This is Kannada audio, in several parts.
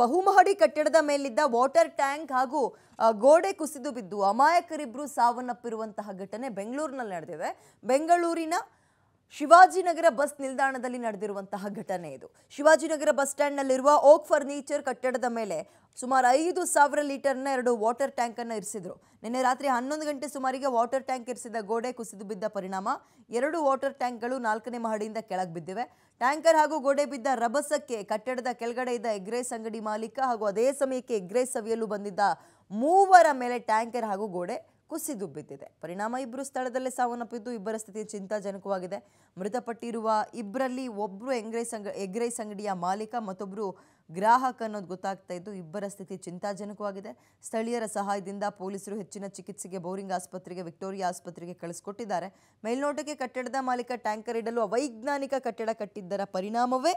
ಬಹುಮಹಡಿ ಕಟ್ಟಡದ ಮೇಲಿದ್ದ ವಾಟರ್ ಟ್ಯಾಂಕ್ ಹಾಗೂ ಆ, ಗೋಡೆ ಕುಸಿದು ಬಿದ್ದು ಅಮಾಯಕರಿಬ್ಬರು ಸಾವನ್ನಪ್ಪಿರುವಂತಹ ಘಟನೆ ಬೆಂಗಳೂರಿನಲ್ಲಿ ನಡೆದಿದೆ ಬೆಂಗಳೂರಿನ ಶಿವಾಜಿನಗರ ಬಸ್ ನಿಲ್ದಾಣದಲ್ಲಿ ನಡೆದಿರುವಂತಹ ಘಟನೆ ಇದು ಶಿವಾಜಿನಗರ ಬಸ್ ಸ್ಟ್ಯಾಂಡ್ನಲ್ಲಿರುವ ಓಕ್ ಫರ್ನಿಚರ್ ಕಟ್ಟಡದ ಮೇಲೆ ಸುಮಾರು ಐದು ಸಾವಿರ ಲೀಟರ್ನ ಎರಡು ವಾಟರ್ ಟ್ಯಾಂಕ್ ಅನ್ನು ಇರಿಸಿದ್ರು ನಿನ್ನೆ ರಾತ್ರಿ ಹನ್ನೊಂದು ಗಂಟೆ ಸುಮಾರಿಗೆ ವಾಟರ್ ಟ್ಯಾಂಕ್ ಇರಿಸಿದ ಗೋಡೆ ಕುಸಿದು ಬಿದ್ದ ಪರಿಣಾಮ ಎರಡು ವಾಟರ್ ಟ್ಯಾಂಕ್ಗಳು ನಾಲ್ಕನೇ ಮಹಡಿಯಿಂದ ಕೆಳಗೆ ಬಿದ್ದಿವೆ ಟ್ಯಾಂಕರ್ ಹಾಗೂ ಗೋಡೆ ಬಿದ್ದ ರಭಸಕ್ಕೆ ಕಟ್ಟಡದ ಕೆಳಗಡೆ ಇದ್ದ ಎಗ್ರೇಸ್ ಅಂಗಡಿ ಮಾಲೀಕ ಹಾಗೂ ಅದೇ ಸಮಯಕ್ಕೆ ಎಗ್ರೇಸ್ ಸವಿಯಲು ಬಂದಿದ್ದ ಮೂವರ ಮೇಲೆ ಟ್ಯಾಂಕರ್ ಹಾಗೂ ಗೋಡೆ ಕುಸಿದು ಬಿದ್ದಿದೆ ಪರಿಣಾಮ ಇಬ್ಬರು ಸ್ಥಳದಲ್ಲೇ ಸಾವನ್ನಪ್ಪಿದ್ದು ಇಬ್ಬರ ಸ್ಥಿತಿ ಚಿಂತಾಜನಕವಾಗಿದೆ ಮೃತಪಟ್ಟಿರುವ ಇಬ್ಬರಲ್ಲಿ ಒಬ್ಬರು ಎಂಗ್ರೈಸ್ ಅಂಗ ಎಗ್ರೈಸ್ ಅಂಗಡಿಯ ಮಾಲೀಕ ಮತ್ತೊಬ್ಬರು ಗ್ರಾಹಕ ಅನ್ನೋದು ಗೊತ್ತಾಗ್ತಾ ಇದ್ದು ಇಬ್ಬರ ಸ್ಥಿತಿ ಚಿಂತಾಜನಕವಾಗಿದೆ ಸ್ಥಳೀಯರ ಸಹಾಯದಿಂದ ಪೊಲೀಸರು ಹೆಚ್ಚಿನ ಚಿಕಿತ್ಸೆಗೆ ಬೋರಿಂಗ್ ಆಸ್ಪತ್ರೆಗೆ ವಿಕ್ಟೋರಿಯಾ ಆಸ್ಪತ್ರೆಗೆ ಕಳಿಸ್ಕೊಟ್ಟಿದ್ದಾರೆ ಮೇಲ್ನೋಟಕ್ಕೆ ಕಟ್ಟಡದ ಮಾಲೀಕ ಟ್ಯಾಂಕರ್ ಇಡಲು ಅವೈಜ್ಞಾನಿಕ ಕಟ್ಟಡ ಕಟ್ಟಿದ್ದರ ಪರಿಣಾಮವೇ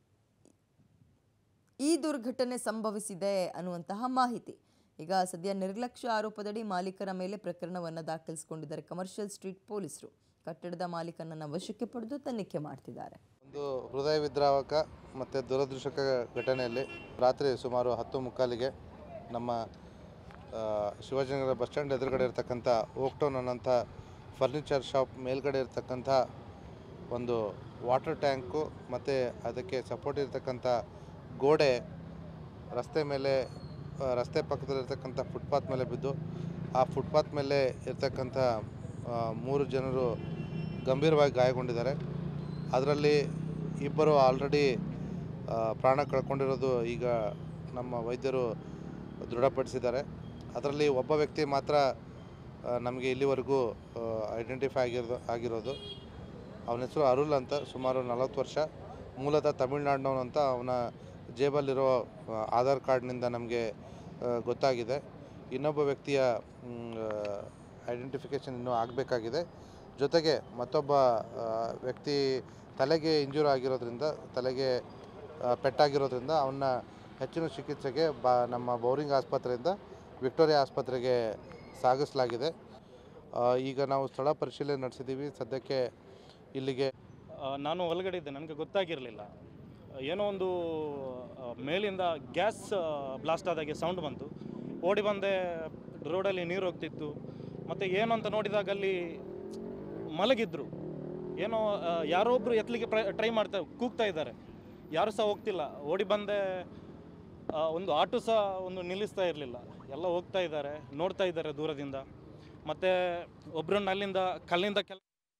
ಈ ದುರ್ಘಟನೆ ಸಂಭವಿಸಿದೆ ಅನ್ನುವಂತಹ ಮಾಹಿತಿ ಈಗ ಸದ್ಯ ನಿರ್ಲಕ್ಷ್ಯ ಆರೋಪದಡಿ ಮಾಲೀಕರ ಮೇಲೆ ಪ್ರಕರಣವನ್ನು ದಾಖಲಿಸಿಕೊಂಡಿದ್ದಾರೆ ಕಮರ್ಷಿಯಲ್ ಸ್ಟ್ರೀಟ್ ಪೊಲೀಸರು ಕಟ್ಟಡದ ಮಾಲೀಕನನ್ನು ವಶಕ್ಕೆ ಪಡೆದು ತನಿಖೆ ಮಾಡ್ತಿದ್ದಾರೆ ಒಂದು ಹೃದಯ ವಿದ್ರಾವಕ ಮತ್ತು ದುರದೃಷ್ಟಕ ಘಟನೆಯಲ್ಲಿ ರಾತ್ರಿ ಸುಮಾರು ಹತ್ತು ಮುಕ್ಕಾಲಿಗೆ ನಮ್ಮ ಆ, ಶಿವಾಜಿನಗರ ಬಸ್ ಸ್ಟ್ಯಾಂಡ್ ಎದುರುಗಡೆ ಇರತಕ್ಕಂಥ ಓಕ್ಟೋನ್ ಅನ್ನೋಂಥ ಫರ್ನಿಚರ್ ಶಾಪ್ ಮೇಲ್ಗಡೆ ಇರತಕ್ಕಂಥ ಒಂದು ವಾಟರ್ ಟ್ಯಾಂಕು ಮತ್ತು ಅದಕ್ಕೆ ಸಪೋರ್ಟ್ ಇರತಕ್ಕಂಥ ಗೋಡೆ ರಸ್ತೆ ಮೇಲೆ ಆ, ರಸ್ತೆ ಪಕ್ಕದಲ್ಲಿರ್ತಕ್ಕಂಥ ಫುಟ್ಪಾತ್ ಮೇಲೆ ಬಿದ್ದು ಆ ಫುಟ್ಪಾತ್ ಮೇಲೆ ಇರ್ತಕ್ಕಂಥ ಆ, ಮೂರು ಜನರು ಗಂಭೀರವಾಗಿ ಗಾಯಗೊಂಡಿದ್ದಾರೆ ಅದರಲ್ಲಿ ಇಬ್ಬರು ಆಲ್ರೆಡಿ ಪ್ರಾಣ ಕಳ್ಕೊಂಡಿರೋದು ಈಗ ನಮ್ಮ ವೈದ್ಯರು ದೃಢಪಡಿಸಿದ್ದಾರೆ ಅದರಲ್ಲಿ ಒಬ್ಬ ವ್ಯಕ್ತಿ ಮಾತ್ರ ಆ, ನಮಗೆ ಇಲ್ಲಿವರೆಗೂ ಐಡೆಂಟಿಫೈ ಆಗಿರೋದು ಆಗಿರೋದು ಅವನ ಹೆಸರು ಅರುಲ್ ಅಂತ ಸುಮಾರು ನಲವತ್ತು ವರ್ಷ ಮೂಲತಃ ತಮಿಳ್ನಾಡಿನವನು ಅಂತ ಅವನ ಜೇಬಲ್ಲಿರೋ ಆ, ಆಧಾರ್ ಕಾರ್ಡ್ನಿಂದ ನಮಗೆ ಆ, ಗೊತ್ತಾಗಿದೆ ಇನ್ನೊಬ್ಬ ವ್ಯಕ್ತಿಯ ಐಡೆಂಟಿಫಿಕೇಷನ್ ಇನ್ನೂ ಆಗಬೇಕಾಗಿದೆ ಜೊತೆಗೆ ಮತ್ತೊಬ್ಬ ಆ, ವ್ಯಕ್ತಿ ತಲೆಗೆ ಇಂಜೂರ್ ಆಗಿರೋದ್ರಿಂದ ತಲೆಗೆ ಆ, ಪೆಟ್ಟಾಗಿರೋದ್ರಿಂದ ಅವನ್ನ ಹೆಚ್ಚಿನ ಚಿಕಿತ್ಸೆಗೆ ಬಾ ನಮ್ಮ ಬೌರಿಂಗ್ ಆಸ್ಪತ್ರೆಯಿಂದ ವಿಕ್ಟೋರಿಯಾ ಆಸ್ಪತ್ರೆಗೆ ಸಾಗಿಸಲಾಗಿದೆ ಆ, ಈಗ ನಾವು ಸ್ಥಳ ಪರಿಶೀಲನೆ ನಡೆಸಿದ್ದೀವಿ ಸದ್ಯಕ್ಕೆ ಇಲ್ಲಿಗೆ ಆ, ನಾನು ಒಳಗಡೆ ಇದ್ದೆ ನನಗೆ ಗೊತ್ತಾಗಿರಲಿಲ್ಲ ಏನೋ ಒಂದು ಆ, ಮೇಲಿಂದ ಗ್ಯಾಸ್ ಬ್ಲಾಸ್ಟ್ ಆದಾಗೆ ಸೌಂಡ್ ಬಂತು ಓಡಿ ಬಂದೆ ರೋಡಲ್ಲಿ ನೀರು ಹೋಗ್ತಿತ್ತು ಮತ್ತು ಏನು ಅಂತ ನೋಡಿದಾಗ ಅಲ್ಲಿ ಮಲಗಿದ್ರು ಏನೋ ಆ, ಯಾರೋ ಒಬ್ಬರು ಎತ್ತಲಿಕ್ಕೆ ಟ್ರೈ ಮಾಡ್ತಾ ಕೂಗ್ತಾ ಇದ್ದಾರೆ ಯಾರು ಸಹ ಹೋಗ್ತಿಲ್ಲ ಓಡಿ ಬಂದೆ ಆ, ಒಂದು ಆಟೋ ಸಹ ಒಂದು ನಿಲ್ಲಿಸ್ತಾ ಇರಲಿಲ್ಲ ಎಲ್ಲ ಹೋಗ್ತಾ ಇದ್ದಾರೆ ನೋಡ್ತಾ ಇದ್ದಾರೆ ದೂರದಿಂದ ಮತ್ತು ಒಬ್ಬರನ್ನ ಅಲ್ಲಿಂದ ಕಲ್ಲಿಂದ ಕೆಲ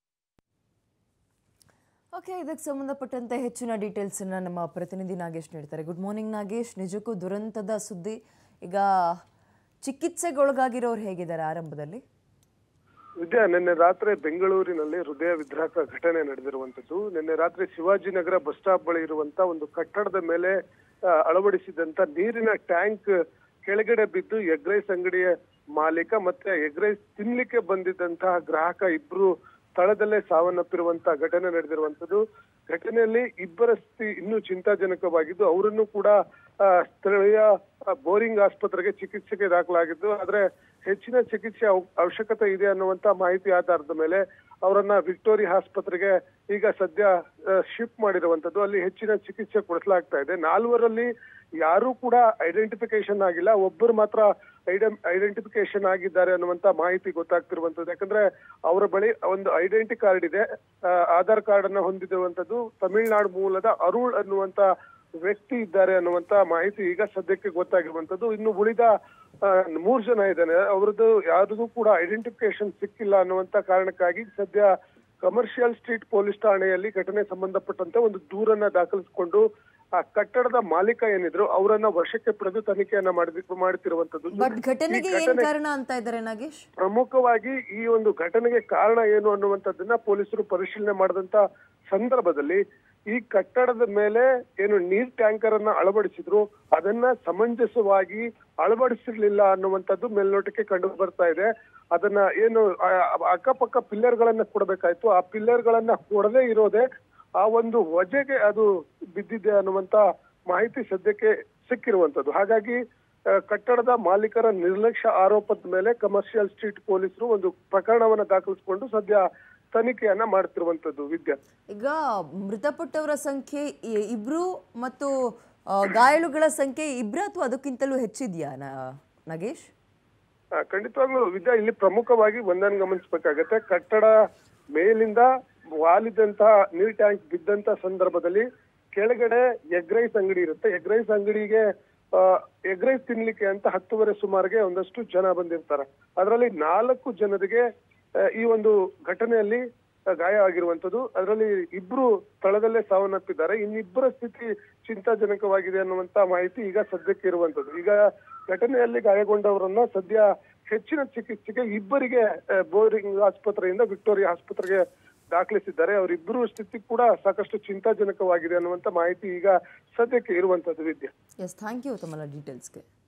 ಓಕೆ ಇದಕ್ಕೆ ಸಂಬಂಧಪಟ್ಟಂತೆ ಹೆಚ್ಚಿನ ಡೀಟೇಲ್ಸನ್ನು ನಮ್ಮ ಪ್ರತಿನಿಧಿ ನಾಗೇಶ್ ನೀಡ್ತಾರೆ ಗುಡ್ ಮಾರ್ನಿಂಗ್ ನಾಗೇಶ್ ನಿಜಕ್ಕೂ ದುರಂತದ ಸುದ್ದಿ ಈಗ ಚಿಕಿತ್ಸೆಗೊಳಗಾಗಿರೋರು ಹೇಗಿದ್ದಾರೆ ಆರಂಭದಲ್ಲಿ ವಿದ್ಯಾ ನಿನ್ನೆ ರಾತ್ರಿ ಬೆಂಗಳೂರಿನಲ್ಲಿ ಹೃದಯ ವಿದ್ರಾಕ ಘಟನೆ ನಡೆದಿರುವಂತದ್ದು ನಿನ್ನೆ ರಾತ್ರಿ ಶಿವಾಜಿನಗರ ಬಸ್ ಸ್ಟಾಪ್ ಬಳಿ ಇರುವಂತ ಒಂದು ಕಟ್ಟಡದ ಮೇಲೆ ಆ, ಅಳವಡಿಸಿದಂತ ನೀರಿನ ಟ್ಯಾಂಕ್ ಕೆಳಗಡೆ ಬಿದ್ದು ಎಗ್ರೈಸ್ ಅಂಗಡಿಯ ಮಾಲೀಕ ಮತ್ತೆ ಎಗ್ರೈಸ್ ತಿನ್ಲಿಕ್ಕೆ ಬಂದಿದ್ದಂತಹ ಗ್ರಾಹಕ ಇಬ್ರು ಸ್ಥಳದಲ್ಲೇ ಸಾವನ್ನಪ್ಪಿರುವಂತಹ ಘಟನೆ ನಡೆದಿರುವಂತದ್ದು ಘಟನೆಯಲ್ಲಿ ಇಬ್ಬರ ಸ್ಥಿತಿ ಇನ್ನೂ ಚಿಂತಾಜನಕವಾಗಿದ್ದು ಅವರನ್ನು ಕೂಡ ಆ, ಸ್ಥಳೀಯ ಆ, ಬೋರಿಂಗ್ ಆಸ್ಪತ್ರೆಗೆ ಚಿಕಿತ್ಸೆಗೆ ದಾಖಲಾಗಿದ್ದು ಆದ್ರೆ ಹೆಚ್ಚಿನ ಚಿಕಿತ್ಸೆ ಅವ್- ಅವಶ್ಯಕತೆ ಇದೆ ಅನ್ನುವಂತ ಮಾಹಿತಿ ಆಧಾರದ ಮೇಲೆ ಅವರನ್ನ ವಿಕ್ಟೋರಿಯಾ ಆಸ್ಪತ್ರೆಗೆ ಈಗ ಸದ್ಯ ಶಿಫ್ಟ್ ಮಾಡಿರುವಂತದ್ದು ಅಲ್ಲಿ ಹೆಚ್ಚಿನ ಚಿಕಿತ್ಸೆ ಕೊಡಿಸಲಾಗ್ತಾ ಇದೆ ನಾಲ್ವರಲ್ಲಿ ಯಾರೂ ಕೂಡ ಐಡೆಂಟಿಫಿಕೇಶನ್ ಆಗಿಲ್ಲ ಒಬ್ಬರು ಮಾತ್ರ ಐಡೆಂಟಿಫಿಕೇಶನ್ ಆಗಿದ್ದಾರೆ ಅನ್ನುವಂತ ಮಾಹಿತಿ ಗೊತ್ತಾಗ್ತಿರುವಂತದ್ದು ಯಾಕಂದ್ರೆ ಅವರ ಬಳಿ ಒಂದು ಐಡೆಂಟಿ ಕಾರ್ಡ್ ಇದೆ ಆ, ಆಧಾರ್ ಕಾರ್ಡ್ ಅನ್ನ ಹೊಂದಿರುವಂತದ್ದು ತಮಿಳುನಾಡು ಮೂಲದ ಅರುಳ್ ಅನ್ನುವಂತ ವ್ಯಕ್ತಿ ಇದ್ದಾರೆ ಅನ್ನುವಂತ ಮಾಹಿತಿ ಈಗ ಸದ್ಯಕ್ಕೆ ಗೊತ್ತಾಗಿರುವಂತದ್ದು ಇನ್ನು ಉಳಿದ ಆ, ಮೂರ್ ಜನ ಇದ್ದಾನೆ ಅವ್ರದ್ದು ಯಾರಿಗೂ ಕೂಡ ಐಡೆಂಟಿಫಿಕೇಶನ್ ಸಿಕ್ಕಿಲ್ಲ ಅನ್ನುವಂತ ಕಾರಣಕ್ಕಾಗಿ ಸದ್ಯ ಕಮರ್ಷಿಯಲ್ ಸ್ಟ್ರೀಟ್ ಪೊಲೀಸ್ ಠಾಣೆಯಲ್ಲಿ ಘಟನೆ ಸಂಬಂಧಪಟ್ಟಂತೆ ಒಂದು ದೂರನ್ನ ದಾಖಲಿಸಿಕೊಂಡು ಆ ಕಟ್ಟಡದ ಮಾಲೀಕ ಏನಿದ್ರು ಅವರನ್ನ ವಶಕ್ಕೆ ಪಡೆದು ತನಿಖೆಯನ್ನ ಮಾಡಿದ ಮಾಡ್ತಿರುವಂತದ್ದು ಬಟ್ ಘಟನೆಗೆ ಈ ಏನ್ ಘಟನೆ- ಕಾರಣ ಅಂತ ಇದ್ದಾರೆ ನಾಗೇಶ್ ಪ್ರಮುಖವಾಗಿ ಈ ಒಂದು ಘಟನೆಗೆ ಕಾರಣ ಏನು ಅನ್ನುವಂಥದ್ದನ್ನ ಪೊಲೀಸರು ಪರಿಶೀಲನೆ ಮಾಡಿದಂತ ಸಂದರ್ಭದಲ್ಲಿ ಈ ಕಟ್ಟಡದ ಮೇಲೆ ಏನು ನೀರ್ ಟ್ಯಾಂಕರ್ ಅನ್ನ ಅಳವಡಿಸಿದ್ರು ಅದನ್ನ ಸಮಂಜಸವಾಗಿ ಅಳವಡಿಸಿರ್ಲಿಲ್ಲ ಅನ್ನುವಂಥದ್ದು ಮೇಲ್ನೋಟಕ್ಕೆ ಕಂಡು ಬರ್ತಾ ಇದೆ ಅದನ್ನ ಏನು ಆ, ಅಕ್ಕಪಕ್ಕ ಪಿಲ್ಲರ್ ಗಳನ್ನ ಕೊಡಬೇಕಾಯ್ತು ಆ ಪಿಲ್ಲರ್ ಗಳನ್ನ ಕೊಡದೇ ಇರೋದೇ ಆ ಒಂದು ವಜೆಗೆ ಅದು ಬಿದ್ದಿದೆ ಅನ್ನುವಂತ ಮಾಹಿತಿ ಸದ್ಯಕ್ಕೆ ಸಿಕ್ಕಿರುವಂತದ್ದು ಹಾಗಾಗಿ ಆ, ಕಟ್ಟಡದ ಮಾಲೀಕರ ನಿರ್ಲಕ್ಷ್ಯ ಆರೋಪದ ಮೇಲೆ ಕಮರ್ಷಿಯಲ್ ಸ್ಟ್ರೀಟ್ ಪೊಲೀಸರು ಒಂದು ಪ್ರಕರಣವನ್ನ ದಾಖಲಿಸಿಕೊಂಡು ಸದ್ಯ ತನಿಖೆಯನ್ನ ಮಾಡ್ತಿರುವಂತದ್ದು ವಿದ್ಯಾ ಈಗ ಮೃತಪಟ್ಟವರ ಸಂಖ್ಯೆ ಇ- ಇಬ್ರು ಮತ್ತು ಆ, ಗಾಯಾಳುಗಳ ಸಂಖ್ಯೆ ಇಬ್ಬರ ಅಥವಾ ಅದಕ್ಕಿಂತಲೂ ಹೆಚ್ಚಿದೆಯಾ ನಗೇಶ್ ಆ, ಖಂಡಿತವಾಗ್ಲೂ ವಿದ್ಯಾ ಇಲ್ಲಿ ಪ್ರಮುಖವಾಗಿ ಒಂದನ್ನು ಗಮನಿಸಬೇಕಾಗತ್ತೆ ಕಟ್ಟಡ ಮೇಲಿಂದ ವಾಲಿದಂತಹ ನೀರ್ ಟ್ಯಾಂಕ್ ಬಿದ್ದಂತ ಸಂದರ್ಭದಲ್ಲಿ ಕೆಳಗಡೆ ಎಗ್ ರೈಸ್ ಅಂಗಡಿ ಇರುತ್ತೆ ಎಗ್ ರೈಸ್ ಅಂಗಡಿಗೆ ಎಗ್ ರೈಸ್ ತಿನ್ಲಿಕ್ಕೆ ಅಂತ ಹತ್ತುವರೆ ಸುಮಾರಿಗೆ ಒಂದಷ್ಟು ಜನ ಬಂದಿರ್ತಾರೆ ಅದರಲ್ಲಿ ನಾಲ್ಕು ಜನರಿಗೆ ಆ, ಈ ಒಂದು ಘಟನೆಯಲ್ಲಿ ಆ, ಗಾಯ ಆಗಿರುವಂತದ್ದು ಅದರಲ್ಲಿ ಇಬ್ರು ಸ್ಥಳದಲ್ಲೇ ಸಾವನ್ನಪ್ಪಿದ್ದಾರೆ ಇನ್ನಿಬ್ಬರ ಸ್ಥಿತಿ ಚಿಂತಾಜನಕವಾಗಿದೆ ಅನ್ನುವಂತ ಮಾಹಿತಿ ಈಗ ಸದ್ಯಕ್ಕೆ ಇರುವಂತದ್ದು ಈಗ ಘಟನೆಯಲ್ಲಿ ಗಾಯಗೊಂಡವರನ್ನ ಸದ್ಯ ಹೆಚ್ಚಿನ ಚಿಕಿತ್ಸೆಗೆ ಇಬ್ಬರಿಗೆ ಆ, ಬೋರಿಂಗ್ ಆಸ್ಪತ್ರೆಯಿಂದ ವಿಕ್ಟೋರಿಯಾ ಆಸ್ಪತ್ರೆಗೆ ದಾಖಲಿಸಿದ್ದಾರೆ ಅವರಿಬ್ಬರು ಸ್ಥಿತಿ ಕೂಡ ಸಾಕಷ್ಟು ಚಿಂತಾಜನಕವಾಗಿದೆ ಅನ್ನುವಂತ ಮಾಹಿತಿ ಈಗ ಸದ್ಯಕ್ಕೆ ಇರುವಂತದ್ದು ವಿದ್ಯೆ ಎಸ್ ಥ್ಯಾಂಕ್ ಯು ತಮ್ಮ ಡೀಟೇಲ್ಸ್ಗೆ